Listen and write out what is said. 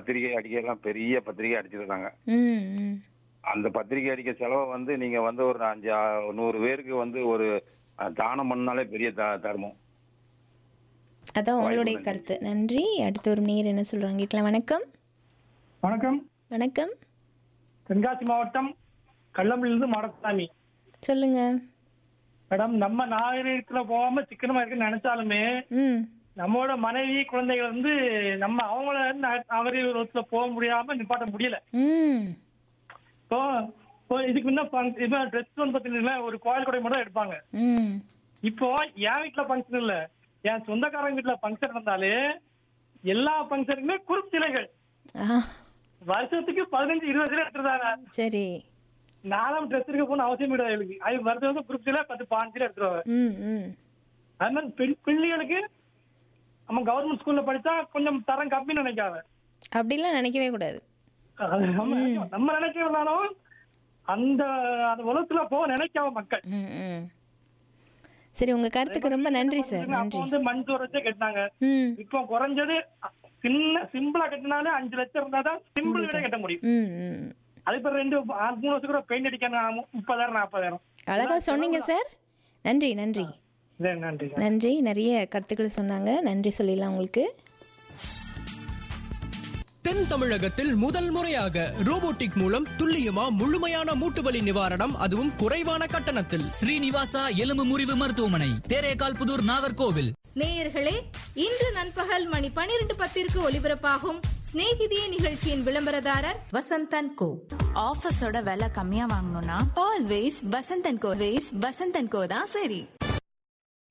பத்திரிகை அடிக்க எல்லாம் பெரிய பத்திரிகை அடிச்சிருக்காங்க ம் ம் அந்த பத்திரிகை அடிக்க செலவை வந்து நீங்க வந்து ஒரு அஞ்சு ஆ- நூறு பேருக்கு வந்து ஒரு அஹ், தானம் பண்ணாலே பெரிய த- தர்மம் அதான் உங்களுடைய வாய்ப்பு கருத்து நன்றி அடுத்த ஒரு நேர் என்ன சொல்றாங்க கேட்கலாம் வணக்கம் வணக்கம் வணக்கம் தென்காசி மாவட்டம் கள்ளம்பிலிருந்து மாடசாமி சொல்லுங்க மேடம் நம்ம நாகரீகத்துல போகாம சிக்கனமா இருக்குன்னு நினைச்சாலுமே ம் நம்மளோட மனைவி குழந்தைகள் வந்து நம்ம அவங்கள நாகரீகத்துல போக முடியாம நிப்பாட்ட முடியல ம் இப்போ இப்போ இதுக்கு முன்ன func- இப்ப ட்ரெஸ் வந்து பாத்தீங்கன்னா ஒரு கோயில் கொடை மட்டும் தான் எடுப்பாங்க ம் இப்போ என் வீட்டுல ஃபங்க்ஷன் இல்ல என் சொந்தக்காரங்க வீட்டுல ஃபங்க்ஷன் நடந்தாலே எல்லா ஃபங்க்ஷனுக்குமே குறுப்பு சிலைகள் ஆ வருஷத்துக்கு பதினஞ்சு இருபது சிலை எடுத்துருந்தாங்க சரி நானும் ட்ரெஸ் எடுக்க போன அவசியம் கிடையாது எனக்கு அது வருஷம் குரூப் சிலை பத்து பாஞ்சு சிலை எடுத்துருவாங்க ம் ம் அது மாதிரி பெண் பிள்ளைகளுக்கு நம்ம கவர்மெண்ட் ஸ்கூல்ல படிச்சா கொஞ்சம் தரம் கம்மின்னு நினைக்காத அப்படிலாம் நினைக்கவே கூடாது அது நம்ம நினைக்கிறோம். நம்ம நினைக்கிறதாலும் அந்த அந்த உலகத்துல போக நினைக்காம மக்கள் ம் ம் சரி உங்க கருத்துக்கு ரொம்ப நன்றி சார் அப்ப நன்றி வந்து மண் சோறு வச்சே கட்டினாங்க ம் இப்போ குறைஞ்சது சின்ன சிம்பிளா கட்டினாலே அஞ்சு லட்சம் இருந்தாதான் சிம்பிள் வீடே கட்ட முடியும் ம் ம் அது இப்ப ரெண்டு ஆ, மூணு வருஷம் கூட பெயிண்ட் அடிக்கணும் முப்பதாயிரம் நாற்பதாயிரம் அழகா சொன்னீங்க சார் நன்றி நன்றி சரி, நன்றி நன்றி நிறைய கருத்துக்கள் சொன்னாங்க நன்றி சொல்லிடலாம் உங்களுக்கு தென் தமிழகத்தில் முதல் முறையாக ரோபோட்டிக் மூலம் துல்லியமா முழுமையான மூட்டுவலி நிவாரணம் அதுவும் குறைவான கட்டணத்தில் ஸ்ரீனிவாசா எலும்பு முறிவு மருத்துவமனை தேரேகால் புதூர் நாகர்கோவில் நேயர்களே இன்று நண்பகல் மணி பனிரெண்டு பத்திற்கு ஒலிபரப்பாகும் சிநேகிதியே நிகழ்ச்சியின் விளம்பரதாரர் வசந்தன் கோ ஆஃபர்ஸோட விலை கம்மியா வாங்கணும்னா always Vasanthan co ways Vasanthan co தான் சரி